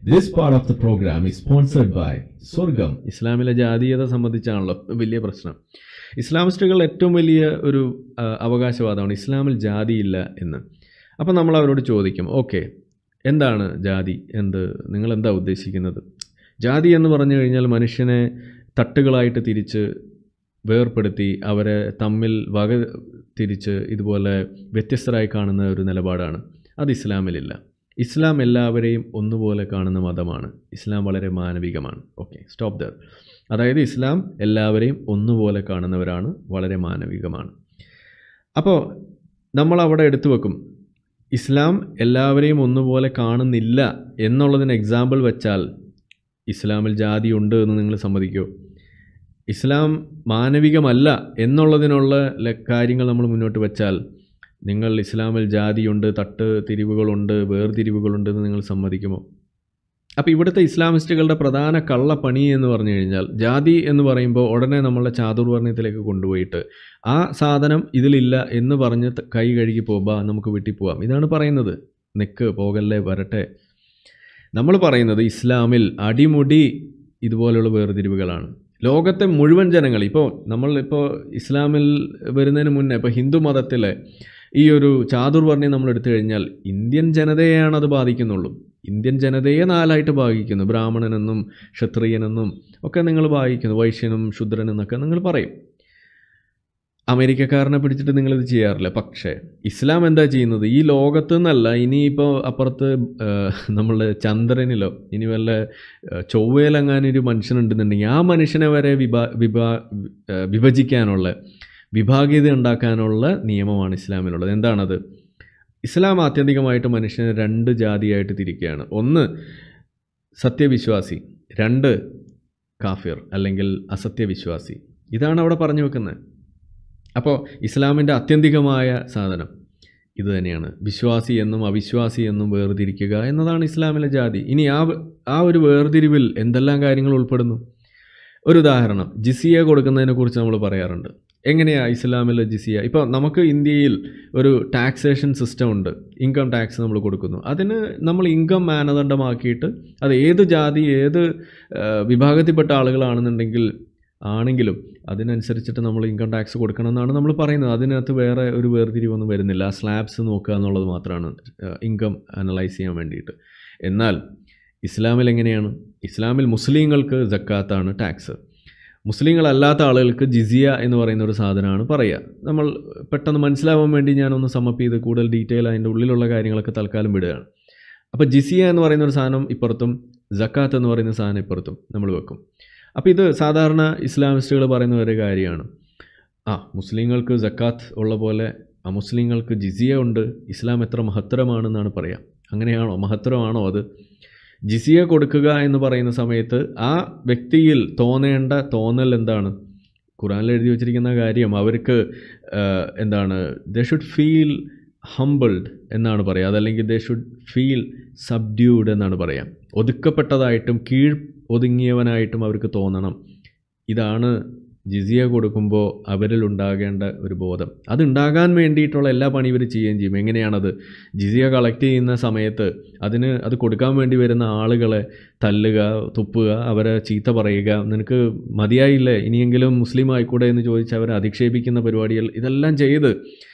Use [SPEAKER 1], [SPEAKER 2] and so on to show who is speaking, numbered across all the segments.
[SPEAKER 1] This part of the program is sponsored by Sorghum.
[SPEAKER 2] ഇസ്ലാമിലെ ജാതീയത സംബന്ധിച്ചാണല്ലോ വലിയ പ്രശ്നം ഇസ്ലാമിസ്റ്റുകൾ ഏറ്റവും വലിയ ഒരു ആ, അവകാശവാദമാണ് ഇസ്ലാമിൽ ജാതിയില്ല എന്ന് അപ്പം നമ്മൾ അവരോട് ചോദിക്കും ഓക്കെ എന്താണ് ജാതി എന്ത് നിങ്ങൾ എന്താ ഉദ്ദേശിക്കുന്നത് ജാതി എന്ന് പറഞ്ഞു കഴിഞ്ഞാൽ മനുഷ്യനെ തട്ടുകളായിട്ട് തിരിച്ച് വേർപ്പെടുത്തി അവരെ തമ്മിൽ വക തിരിച്ച് ഇതുപോലെ വ്യത്യസ്തരായി കാണുന്ന ഒരു നിലപാടാണ് അത് ഇസ്ലാമിലില്ല ഇസ്ലാം എല്ലാവരെയും ഒന്നുപോലെ കാണുന്ന മതമാണ് ഇസ്ലാം വളരെ മാനവികമാണ് ഓക്കെ സ്റ്റോപ്പ് ദർ അതായത് ഇസ്ലാം എല്ലാവരെയും ഒന്നുപോലെ കാണുന്നവരാണ് വളരെ മാനവികമാണ് അപ്പോൾ നമ്മൾ അവിടെ എടുത്തു വെക്കും ഇസ്ലാം എല്ലാവരെയും ഒന്നുപോലെ കാണുന്നില്ല എന്നുള്ളതിന് എക്സാമ്പിൾ വെച്ചാൽ ഇസ്ലാമിൽ ജാതിയുണ്ട് എന്ന് നിങ്ങൾ സമ്മതിക്കുമോ ഇസ്ലാം മാനവികമല്ല എന്നുള്ളതിനുള്ള ല- കാര്യങ്ങൾ നമ്മൾ മുന്നോട്ട് വെച്ചാൽ നിങ്ങൾ ഇസ്ലാമിൽ ജാതിയുണ്ട് തട്ട് തിരിവുകളുണ്ട് വേർതിരിവുകളുണ്ട് എന്ന് നിങ്ങൾ സമ്മതിക്കുമോ അപ്പോൾ ഇവിടുത്തെ ഇസ്ലാമിസ്റ്റുകളുടെ പ്രധാന കള്ളപ്പണി എന്ന് പറഞ്ഞു കഴിഞ്ഞാൽ ജാതി എന്ന് പറയുമ്പോൾ ഉടനെ നമ്മളെ ചാതുർവർണ്ണയത്തിലേക്ക് കൊണ്ടുപോയിട്ട് ആ സാധനം ഇതിലില്ല എന്ന് പറഞ്ഞ് ത- കൈ കഴുകി പോകാം നമുക്ക് വീട്ടിൽ പോവാം ഇതാണ് പറയുന്നത് നിക്ക് പോകല്ലേ വരട്ടെ നമ്മൾ പറയുന്നത് ഇസ്ലാമിൽ അടിമുടി ഇതുപോലുള്ള വേർതിരിവുകളാണ് ലോകത്തെ മുഴുവൻ ജനങ്ങൾ ഇപ്പോൾ നമ്മൾ ഇപ്പോൾ ഇസ്ലാമിൽ വരുന്നതിന് മുന്നേ ഇപ്പോൾ ഹിന്ദു മതത്തിലെ ഈ ഒരു ചാതുർവർണ്ണയം നമ്മൾ എടുത്തു കഴിഞ്ഞാൽ ഇന്ത്യൻ ജനതയെയാണ് അത് ബാധിക്കുന്നുള്ളൂ ഇന്ത്യൻ ജനതയെ നാലായിട്ട് ഭാഗിക്കുന്നു ബ്രാഹ്മണനെന്നും ക്ഷത്രിയനെന്നും ഒക്കെ നിങ്ങൾ ഭാഗിക്കുന്നു വൈശ്യനും ശുദ്രനെന്നൊക്കെ നിങ്ങൾ പറയും അമേരിക്കക്കാരനെ പിടിച്ചിട്ട് നിങ്ങളിത് ചെയ്യാറില്ല പക്ഷേ ഇസ്ലാം എന്താ ചെയ്യുന്നത് ഈ ലോകത്ത് നിന്നല്ല ഇനിയിപ്പോൾ അപ്പുറത്ത് നമ്മളുടെ ചന്ദ്രനിലോ ഇനി വല്ല ആ, ചൊവ്വയിലെങ്ങാനൊരു മനുഷ്യനുണ്ടെന്നുണ്ടെങ്കിൽ ആ മനുഷ്യനെ വരെ വിഭാ വിഭാ ആ, വിഭജിക്കാനുള്ള വിഭാഗീയത ഉണ്ടാക്കാനുള്ള നിയമമാണ് ഇസ്ലാമിലുള്ളത് എന്താണത് ഇസ്ലാം ആത്യന്തികമായിട്ട് മനുഷ്യനെ രണ്ട് ജാതിയായിട്ട് തിരിക്കുകയാണ് ഒന്ന് സത്യവിശ്വാസി രണ്ട് കാഫിർ അല്ലെങ്കിൽ അസത്യവിശ്വാസി ഇതാണ് അവിടെ പറഞ്ഞു വെക്കുന്നത് അപ്പോൾ ഇസ്ലാമിൻ്റെ ആത്യന്തികമായ സാധനം ഇത് തന്നെയാണ് വിശ്വാസി എന്നും അവിശ്വാസി എന്നും വേർതിരിക്കുക എന്നതാണ് ഇസ്ലാമിലെ ജാതി ഇനി ആ വ- ആ ഒരു വേർതിരിവിൽ എന്തെല്ലാം കാര്യങ്ങൾ ഉൾപ്പെടുന്നു ഒരു ഉദാഹരണം ജിസിയ കൊടുക്കുന്നതിനെ കുറിച്ച് നമ്മൾ പറയാറുണ്ട് എങ്ങനെയാണ് ഇസ്ലാമിലെ ജിസിയ ഇപ്പോൾ നമുക്ക് ഇന്ത്യയിൽ ഒരു ടാക്സേഷൻ സിസ്റ്റം ഉണ്ട് ഇൻകം ടാക്സ് നമ്മൾ കൊടുക്കുന്നു അതിന് നമ്മൾ ഇൻകം മാനദണ്ഡമാക്കിയിട്ട് അത് ഏത് ജാതി ഏത് ആ, വിഭാഗത്തിൽപ്പെട്ട ആളുകളാണെന്നുണ്ടെങ്കിൽ ആണെങ്കിലും അതിനനുസരിച്ചിട്ട് നമ്മൾ ഇൻകം ടാക്സ് കൊടുക്കണം എന്നാണ് നമ്മൾ പറയുന്നത് അതിനകത്ത് വേറെ ഒരു വേർതിരിവൊന്നും വരുന്നില്ല ആ സ്ലാബ്സ് നോക്കുക എന്നുള്ളത് മാത്രമാണ് ഇൻകം അനലൈസ് ചെയ്യാൻ വേണ്ടിയിട്ട് എന്നാൽ ഇസ്ലാമിൽ എങ്ങനെയാണ് ഇസ്ലാമിൽ മുസ്ലിങ്ങൾക്ക് ജക്കാത്താണ് ടാക്സ് മുസ്ലിങ്ങളല്ലാത്ത ആളുകൾക്ക് ജിസിയ എന്ന് പറയുന്ന ഒരു സാധനമാണ് പറയുക നമ്മൾ പെട്ടെന്ന് മനസ്സിലാവാൻ വേണ്ടി ഞാനൊന്ന് സമപ്പ് ചെയ്ത് കൂടുതൽ ഡീറ്റെയിൽ അതിൻ്റെ ഉള്ളിലുള്ള കാര്യങ്ങളൊക്കെ തൽക്കാലം വിടുകയാണ് അപ്പോൾ ജിസിയ എന്ന് പറയുന്ന ഒരു സാധനം ഇപ്പുറത്തും ജക്കാത്ത് എന്ന് പറയുന്ന സാധനം ഇപ്പുറത്തും നമ്മൾ വെക്കും അപ്പോൾ ഇത് സാധാരണ ഇസ്ലാമിസ്റ്റുകൾ പറയുന്ന ഒരു കാര്യമാണ് ആ മുസ്ലിങ്ങൾക്ക് ജക്കാത്ത് ഉള്ള പോലെ അമുസ്ലിങ്ങൾക്ക് ജിസിയ ഉണ്ട് ഇസ്ലാം എത്ര മഹത്തരമാണെന്നാണ് പറയാം അങ്ങനെയാണോ മഹത്തരമാണോ അത് ജിസിയ കൊടുക്കുക എന്ന് പറയുന്ന സമയത്ത് ആ വ്യക്തിയിൽ തോന്നേണ്ട തോന്നൽ എന്താണ് ഖുറാനിൽ എഴുതി വച്ചിരിക്കുന്ന കാര്യം അവർക്ക് ആ, എന്താണ് ദേ ഷുഡ് ഫീൽ ഹംബിൾഡ് എന്നാണ് പറയുക അതല്ലെങ്കിൽ ദേ ഷുഡ് ഫീൽ സബ്ഡ്യൂഡ് എന്നാണ് പറയാം ഒതുക്കപ്പെട്ടതായിട്ടും കീഴ് ഒതുങ്ങിയവനായിട്ടും അവർക്ക് തോന്നണം ഇതാണ് ജിസിയ കൊടുക്കുമ്പോൾ അവരിൽ ഉണ്ടാകേണ്ട ഒരു ബോധം അതുണ്ടാകാൻ വേണ്ടിയിട്ടുള്ള എല്ലാ പണി ഇവർ ചെയ്യുകയും ചെയ്യും എങ്ങനെയാണത് ജിസിയ കളക്ട് ചെയ്യുന്ന സമയത്ത് അതിന് അത് കൊടുക്കാൻ വേണ്ടി വരുന്ന ആളുകളെ തല്ലുക തുപ്പുക അവരെ ചീത്ത പറയുക നിനക്ക് മതിയായില്ലേ ഇനിയെങ്കിലും മുസ്ലിം ആയിക്കൂടെ എന്ന് ചോദിച്ച് അവരെ അധിക്ഷേപിക്കുന്ന പരിപാടികൾ ഇതെല്ലാം ചെയ്ത്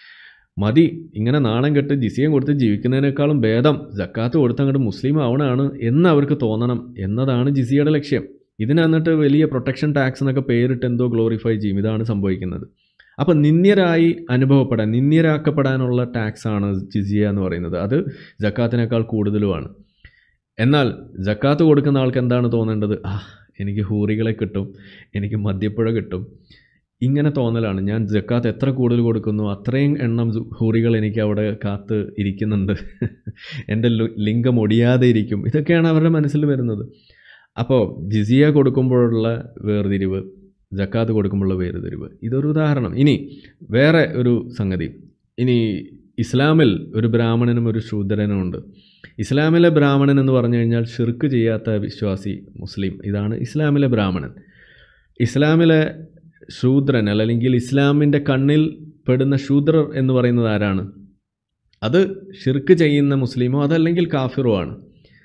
[SPEAKER 2] മതി ഇങ്ങനെ നാണം കെട്ട് ജിസിയം കൊടുത്ത് ജീവിക്കുന്നതിനേക്കാളും ഭേദം ജക്കാത്ത് കൊടുത്ത് അങ്ങോട്ട് മുസ്ലിം ആവണമാണ് എന്ന് അവർക്ക് തോന്നണം എന്നതാണ് ജിസിയുടെ ലക്ഷ്യം ഇതിന് എന്നിട്ട് വലിയ പ്രൊട്ടക്ഷൻ ടാക്സ് എന്നൊക്കെ പേരിട്ട് എന്തോ ഗ്ലോറിഫൈ ചെയ്യും ഇതാണ് സംഭവിക്കുന്നത് അപ്പം നിന്ദ്യരായി അനുഭവപ്പെടാൻ നിന്ദ്യരാക്കപ്പെടാനുള്ള ടാക്സ് ആണ് ജിസിയ എന്ന് പറയുന്നത് അത് ജക്കാത്തിനേക്കാൾ കൂടുതലുമാണ് എന്നാൽ ജക്കാത്ത് കൊടുക്കുന്ന ആൾക്ക് എന്താണ് തോന്നേണ്ടത് ആ എനിക്ക് ഹൂറികളെ കിട്ടും എനിക്ക് മദ്യപ്പുഴ കിട്ടും ഇങ്ങനെ തോന്നലാണ് ഞാൻ ജക്കാത്ത് എത്ര കൂടുതൽ കൊടുക്കുന്നു അത്രയും എണ്ണം സു- ഹൂറികൾ എനിക്ക് അവിടെ കാത്ത് ഇരിക്കുന്നുണ്ട് എൻ്റെ ലു- ലിംഗം ഒടിയാതെ ഇരിക്കും ഇതൊക്കെയാണ് അവരുടെ മനസ്സിൽ വരുന്നത് അപ്പോൾ ജിസിയ കൊടുക്കുമ്പോഴുള്ള വേർതിരിവ് ജക്കാത്ത് കൊടുക്കുമ്പോഴുള്ള വേർതിരിവ് ഇതൊരു ഉദാഹരണം ഇനി വേറെ ഒരു സംഗതി ഇനി ഇസ്ലാമിൽ ഒരു ബ്രാഹ്മണനും ഒരു ശൂദ്രനും ഉണ്ട് ഇസ്ലാമിലെ ബ്രാഹ്മണൻ എന്ന് പറഞ്ഞു കഴിഞ്ഞാൽ ഷിർക്ക് ചെയ്യാത്ത വിശ്വാസി മുസ്ലിം ഇതാണ് ഇസ്ലാമിലെ ബ്രാഹ്മണൻ ഇസ്ലാമിലെ ശൂദ്രൻ അല്ലെങ്കിൽ ഇസ്ലാമിൻ്റെ കണ്ണിൽ പെടുന്ന ശൂദ്രർ എന്ന് പറയുന്നത് ആരാണ് അത് ഷിർക്ക് ചെയ്യുന്ന മുസ്ലിമോ അതല്ലെങ്കിൽ കാഫിറോ ആണ്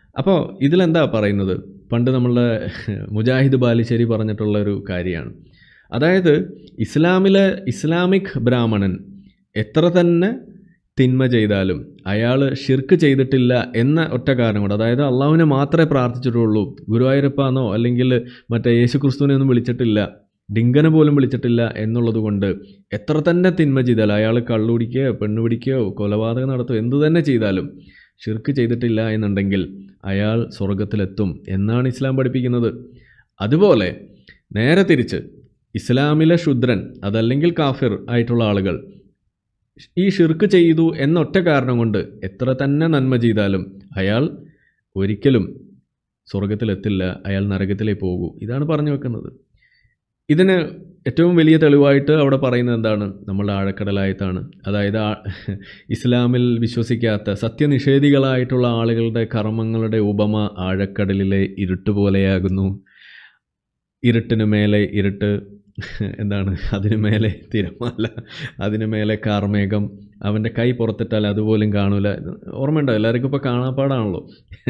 [SPEAKER 2] അപ്പോൾ ഇതിലെന്താ പറയുന്നത് പണ്ട് നമ്മളുടെ മുജാഹിദ് ബാലിശ്ശേരി പറഞ്ഞിട്ടുള്ള ഒരു കാര്യമാണ് അതായത് ഇസ്ലാമിലെ ഇസ്ലാമിക് ബ്രാഹ്മണൻ എത്ര തന്നെ തിന്മ ചെയ്താലും അയാൾ ഷിർക്ക് ചെയ്തിട്ടില്ല എന്ന ഒറ്റ കാരണം കൊണ്ട് അതായത് അള്ളാഹുവിനെ മാത്രമേ പ്രാർത്ഥിച്ചിട്ടുള്ളൂ ഗുരുവായൂരപ്പ എന്നോ അല്ലെങ്കിൽ മറ്റേ യേശു ക്രിസ്തുവിനെ ഒന്നും വിളിച്ചിട്ടില്ല ഡിങ്കനെ പോലും വിളിച്ചിട്ടില്ല എന്നുള്ളത് കൊണ്ട് എത്ര തന്നെ തിന്മ ചെയ്താലും അയാൾ കള്ളുപിടിക്കുകയോ പെണ്ണുപിടിക്കുകയോ കൊലപാതകം നടത്തുകയോ എന്തു തന്നെ ചെയ്താലും ഷിർക്ക് ചെയ്തിട്ടില്ല എന്നുണ്ടെങ്കിൽ അയാൾ സ്വർഗത്തിലെത്തും എന്നാണ് ഇസ്ലാം പഠിപ്പിക്കുന്നത് അതുപോലെ നേരെ തിരിച്ച് ഇസ്ലാമിലെ ശുദ്രൻ അതല്ലെങ്കിൽ കാഫിർ ആയിട്ടുള്ള ആളുകൾ ഈ ഷിർക്ക് ചെയ്തു എന്നൊറ്റ കാരണം കൊണ്ട് എത്ര തന്നെ നന്മ ചെയ്താലും അയാൾ ഒരിക്കലും സ്വർഗത്തിലെത്തില്ല അയാൾ നരകത്തിലേ പോകൂ ഇതാണ് പറഞ്ഞു വെക്കുന്നത് ഇതിന് ഏറ്റവും വലിയ തെളിവായിട്ട് അവിടെ പറയുന്നത് എന്താണ് നമ്മളുടെ ആഴക്കടലായത്താണ് അതായത് ആ ഇസ്ലാമിൽ വിശ്വസിക്കാത്ത സത്യനിഷേധികളായിട്ടുള്ള ആളുകളുടെ കർമ്മങ്ങളുടെ ഉപമ ആഴക്കടലിലെ ഇരുട്ട് പോലെയാകുന്നു ഇരുട്ടിന് മേലെ ഇരുട്ട് എന്താണ് അതിന് മേലെ തിരമാല അതിന് മേലെ കാർമേഘം അവൻ്റെ കൈ പുറത്തിട്ടാൽ അതുപോലും കാണൂല ഓർമ്മയുണ്ടോ എല്ലാവർക്കും ഇപ്പോൾ കാണാപ്പാടാണല്ലോ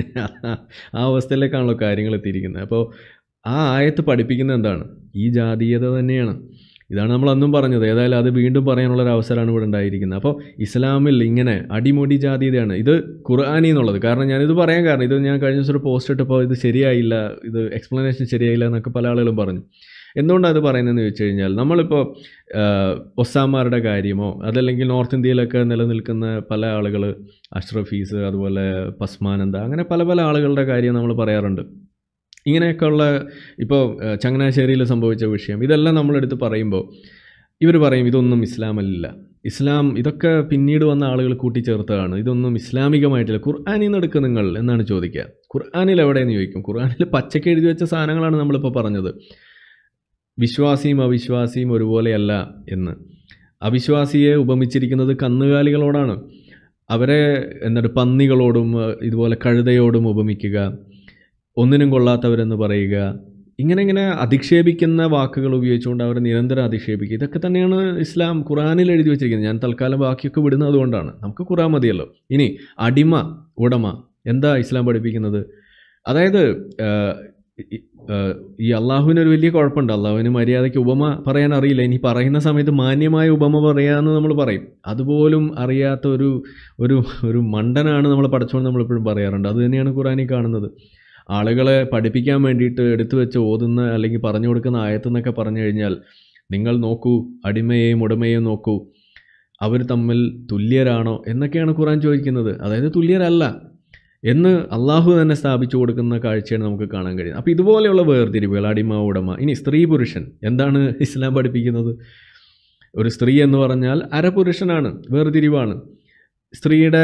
[SPEAKER 2] ആ അവസ്ഥയിലേക്കാണല്ലോ കാര്യങ്ങൾ എത്തിയിരിക്കുന്നത് അപ്പോൾ ആ ആയത്ത് പഠിപ്പിക്കുന്നത് എന്താണ് ഈ ജാതീയത തന്നെയാണ് ഇതാണ് നമ്മൾ അന്നും പറഞ്ഞത് ഏതായാലും അത് വീണ്ടും പറയാനുള്ള ഒരു അവസരമാണ് ഇവിടെ ഉണ്ടായിരിക്കുന്നത് അപ്പോൾ ഇസ്ലാമിൽ ഇങ്ങനെ അടിമുടി ജാതീയതയാണ് ഇത് ഖുർആാനി എന്നുള്ളത് കാരണം ഞാനിത് പറയാൻ കാരണം ഇത് ഞാൻ കഴിഞ്ഞ ദിവസം ഒരു പോസ്റ്റ് ഇട്ടപ്പോൾ ഇത് ശരിയായില്ല ഇത് എക്സ്പ്ലനേഷൻ ശരിയായില്ല എന്നൊക്കെ പല ആളുകളും പറഞ്ഞു എന്തുകൊണ്ടാണ് അത് പറയുന്നതെന്ന് ചോദിച്ചു കഴിഞ്ഞാൽ നമ്മളിപ്പോൾ ഒസാമാരുടെ കാര്യമോ അതല്ലെങ്കിൽ നോർത്ത് ഇന്ത്യയിലൊക്കെ നിലനിൽക്കുന്ന പല ആളുകൾ അഷ്റഫീസ് അതുപോലെ പസ്മാനന്ദ അങ്ങനെ പല പല ആളുകളുടെ കാര്യം നമ്മൾ പറയാറുണ്ട് ഇങ്ങനെയൊക്കെയുള്ള ഇപ്പോൾ ചങ്ങനാശ്ശേരിയിൽ സംഭവിച്ച വിഷയം ഇതെല്ലാം നമ്മളെടുത്ത് പറയുമ്പോൾ ഇവർ പറയും ഇതൊന്നും ഇസ്ലാമല്ല ഇസ്ലാം ഇതൊക്കെ പിന്നീട് വന്ന ആളുകൾ കൂട്ടിച്ചേർത്തതാണ് ഇതൊന്നും ഇസ്ലാമികമായിട്ടില്ല ഖുർആാനിൽ നിന്ന് എടുക്കുക നിങ്ങൾ എന്നാണ് ചോദിക്കുക ഖുർആാനിൽ എവിടെയെന്ന് ചോദിക്കും ഖുർആാനിൽ പച്ചക്ക് എഴുതി വെച്ച സാധനങ്ങളാണ് നമ്മളിപ്പോൾ പറഞ്ഞത് വിശ്വാസിയും അവിശ്വാസിയും ഒരുപോലെയല്ല എന്ന് അവിശ്വാസിയെ ഉപമിച്ചിരിക്കുന്നത് കന്നുകാലികളോടാണ് അവരെ എന്നിട്ട് പന്നികളോടും ഇതുപോലെ കഴുതയോടും ഉപമിക്കുക ഒന്നിനും കൊള്ളാത്തവരെന്ന് പറയുക ഇങ്ങനെ ഇങ്ങനെ അധിക്ഷേപിക്കുന്ന വാക്കുകൾ ഉപയോഗിച്ചുകൊണ്ട് അവരെ നിരന്തരം അധിക്ഷേപിക്കുക ഇതൊക്കെ തന്നെയാണ് ഇസ്ലാം ഖുറാനിൽ എഴുതി വെച്ചിരിക്കുന്നത് ഞാൻ തൽക്കാലം ബാക്കിയൊക്കെ വിടുന്നത് അതുകൊണ്ടാണ് നമുക്ക് ഖുറാൻ മതിയല്ലോ ഇനി അടിമ ഉടമ എന്താ ഇസ്ലാം പഠിപ്പിക്കുന്നത് അതായത് ഈ അള്ളാഹുവിന് ഒരു വലിയ കുഴപ്പമുണ്ട് അള്ളാഹുവിന് മര്യാദയ്ക്ക് ഉപമ പറയാൻ അറിയില്ല ഇനി പറയുന്ന സമയത്ത് മാന്യമായ ഉപമ പറയാമെന്ന് നമ്മൾ പറയും അതുപോലും അറിയാത്ത ഒരു ഒരു ഒരു മണ്ടനാണ് നമ്മൾ പഠിച്ചോണ്ട് നമ്മളെപ്പോഴും പറയാറുണ്ട് അത് തന്നെയാണ് ഖുറാനിൽ കാണുന്നത് ആളുകളെ പഠിപ്പിക്കാൻ വേണ്ടിയിട്ട് എടുത്തു വെച്ച് ഓതുന്ന അല്ലെങ്കിൽ പറഞ്ഞു കൊടുക്കുന്ന ആയത്തെന്നൊക്കെ പറഞ്ഞു കഴിഞ്ഞാൽ നിങ്ങൾ നോക്കൂ അടിമയെയും ഉടമയെയും നോക്കൂ അവർ തമ്മിൽ തുല്യരാണോ എന്നൊക്കെയാണ് ഖുറാൻ ചോദിക്കുന്നത് അതായത് തുല്യരല്ല എന്ന് അള്ളാഹു തന്നെ സ്ഥാപിച്ചു കൊടുക്കുന്ന കാഴ്ചയാണ് നമുക്ക് കാണാൻ കഴിയുന്നത് അപ്പോൾ ഇതുപോലെയുള്ള വേർതിരിവുകൾ അടിമ ഉടമ ഇനി സ്ത്രീ പുരുഷൻ എന്താണ് ഇസ്ലാം പഠിപ്പിക്കുന്നത് ഒരു സ്ത്രീ എന്ന് പറഞ്ഞാൽ അരപുരുഷനാണ് വേർതിരിവാണ് സ്ത്രീയുടെ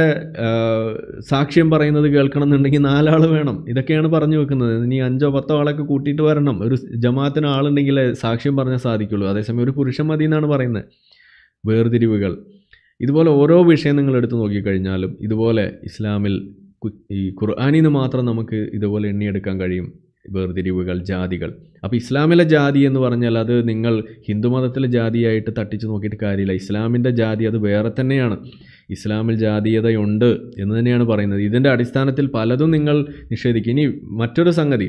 [SPEAKER 2] സാക്ഷ്യം പറയുന്നത് കേൾക്കണം എന്നുണ്ടെങ്കിൽ നാലാൾ വേണം ഇതൊക്കെയാണ് പറഞ്ഞു വെക്കുന്നത് ഇനി അഞ്ചോ പത്തോ ആളൊക്കെ കൂട്ടിയിട്ട് വരണം ഒരു ജമാഅത്തിന് ആളുണ്ടെങ്കിൽ സാക്ഷ്യം പറഞ്ഞാൽ സാധിക്കുള്ളൂ അതേസമയം ഒരു പുരുഷൻ മതി എന്നാണ് പറയുന്നത് വേർതിരിവുകൾ ഇതുപോലെ ഓരോ വിഷയം നിങ്ങൾ എടുത്തു നോക്കിക്കഴിഞ്ഞാലും ഇതുപോലെ ഇസ്ലാമിൽ ഈ ഖുർആാനിൽ നിന്ന് മാത്രം നമുക്ക് ഇതുപോലെ എണ്ണിയെടുക്കാൻ കഴിയും വേർതിരിവുകൾ ജാതികൾ അപ്പോൾ ഇസ്ലാമിലെ ജാതി എന്ന് പറഞ്ഞാൽ അത് നിങ്ങൾ ഹിന്ദുമതത്തിലെ ജാതിയായിട്ട് തട്ടിച്ച് നോക്കിയിട്ട് കാര്യമില്ല ഇസ്ലാമിൻ്റെ ജാതി അത് വേറെ തന്നെയാണ് ഇസ്ലാമിൽ ജാതീയതയുണ്ട് എന്ന് തന്നെയാണ് പറയുന്നത് ഇതിൻ്റെ അടിസ്ഥാനത്തിൽ പലതും നിങ്ങൾ നിഷേധിക്കും ഇനി മറ്റൊരു സംഗതി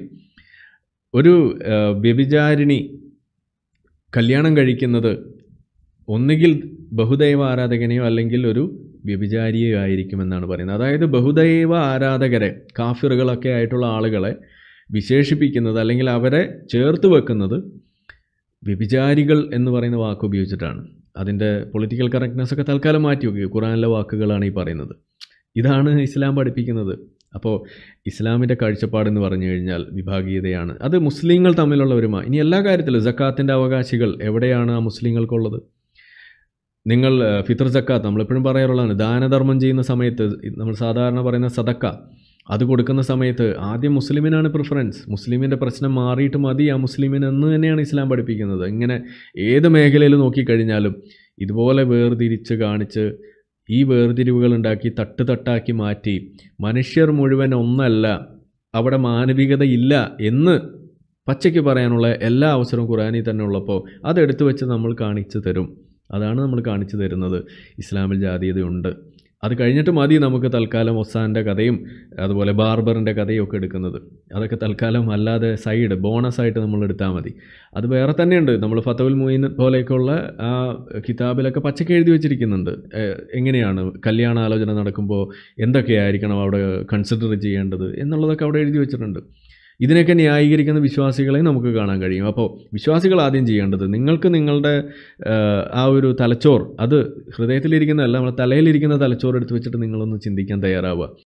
[SPEAKER 2] ഒരു വ്യഭിചാരിണി കല്യാണം കഴിക്കുന്നത് ഒന്നുകിൽ ബഹുദൈവ ആരാധകനെയോ അല്ലെങ്കിൽ ഒരു വ്യഭിചാരിയോ ആയിരിക്കുമെന്നാണ് പറയുന്നത് അതായത് ബഹുദൈവ ആരാധകരെ കാഫിറുകളൊക്കെ ആയിട്ടുള്ള ആളുകളെ വിശേഷിപ്പിക്കുന്നത് അല്ലെങ്കിൽ അവരെ ചേർത്ത് വെക്കുന്നത് വ്യഭിചാരികൾ എന്ന് പറയുന്ന വാക്ക് ഉപയോഗിച്ചിട്ടാണ് അതിൻ്റെ പൊളിറ്റിക്കൽ കറക്റ്റ്നെസ് ഒക്കെ തൽക്കാലം മാറ്റി വയ്ക്കുക ഖുറാനിലെ വാക്കുകളാണ് ഈ പറയുന്നത് ഇതാണ് ഇസ്ലാം പഠിപ്പിക്കുന്നത് അപ്പോൾ ഇസ്ലാമിൻ്റെ കാഴ്ചപ്പാടെന്ന് പറഞ്ഞു കഴിഞ്ഞാൽ വിഭാഗീയതയാണ് അത് മുസ്ലിങ്ങൾ തമ്മിലുള്ള ഒരുമ ഇനി എല്ലാ കാര്യത്തിലും ജക്കാത്തിൻ്റെ അവകാശികൾ എവിടെയാണ് ആ മുസ്ലിങ്ങൾക്കുള്ളത് നിങ്ങൾ ഫിത്തർ ജക്കാത്ത് നമ്മളെപ്പോഴും പറയാറുള്ളതാണ് ദാനധർമ്മം ചെയ്യുന്ന സമയത്ത് നമ്മൾ സാധാരണ പറയുന്ന സദക്ക അത് കൊടുക്കുന്ന സമയത്ത് ആദ്യം മുസ്ലിമിനാണ് പ്രിഫറൻസ് മുസ്ലിമിൻ്റെ പ്രശ്നം മാറിയിട്ട് മതി ആ മുസ്ലിമിന് എന്ന് തന്നെയാണ് ഇസ്ലാം പഠിപ്പിക്കുന്നത് ഇങ്ങനെ ഏത് മേഖലയിൽ നോക്കിക്കഴിഞ്ഞാലും ഇതുപോലെ വേർതിരിച്ച് കാണിച്ച് ഈ വേർതിരിവുകൾ ഉണ്ടാക്കി തട്ട് തട്ടാക്കി മാറ്റി മനുഷ്യർ മുഴുവൻ ഒന്നല്ല അവിടെ മാനവികത ഇല്ല എന്ന് പച്ചയ്ക്ക് പറയാനുള്ള എല്ലാ അവസരവും ഖുറാനിൽ തന്നെ ഉള്ളപ്പോൾ അതെടുത്തു വെച്ച് നമ്മൾ കാണിച്ചു തരും അതാണ് നമ്മൾ കാണിച്ചു തരുന്നത് ഇസ്ലാമിൽ ജാതീയതയുണ്ട് അത് കഴിഞ്ഞിട്ട് മതി നമുക്ക് തൽക്കാലം ഒസാൻ്റെ കഥയും അതുപോലെ ബാർബറിൻ്റെ കഥയും ഒക്കെ എടുക്കുന്നത് അതൊക്കെ തൽക്കാലം അല്ലാതെ സൈഡ് ബോണസ് ആയിട്ട് നമ്മൾ എടുത്താൽ മതി അത് വേറെ തന്നെയുണ്ട് നമ്മൾ ഫത്തവുൽ മൊയ്ൻ പോലെയൊക്കെയുള്ള ആ കിതാബിലൊക്കെ പച്ചക്ക് എഴുതി വെച്ചിരിക്കുന്നുണ്ട് ഏഹ് എങ്ങനെയാണ് കല്യാണ ആലോചന നടക്കുമ്പോൾ എന്തൊക്കെയായിരിക്കണം അവിടെ കൺസിഡർ ചെയ്യേണ്ടത് എന്നുള്ളതൊക്കെ അവിടെ എഴുതി വെച്ചിട്ടുണ്ട് ഇതിനൊക്കെ ന്യായീകരിക്കുന്ന വിശ്വാസികളെ നമുക്ക് കാണാൻ കഴിയും അപ്പോൾ വിശ്വാസികൾ ആദ്യം ചെയ്യേണ്ടത് നിങ്ങൾക്ക് നിങ്ങളുടെ ഏഹ്, ആ ഒരു തലച്ചോർ അത് ഹൃദയത്തിലിരിക്കുന്നതല്ല നമ്മുടെ തലയിലിരിക്കുന്ന തലച്ചോർ എടുത്ത് വെച്ചിട്ട് നിങ്ങളൊന്ന് ചിന്തിക്കാൻ തയ്യാറാവുക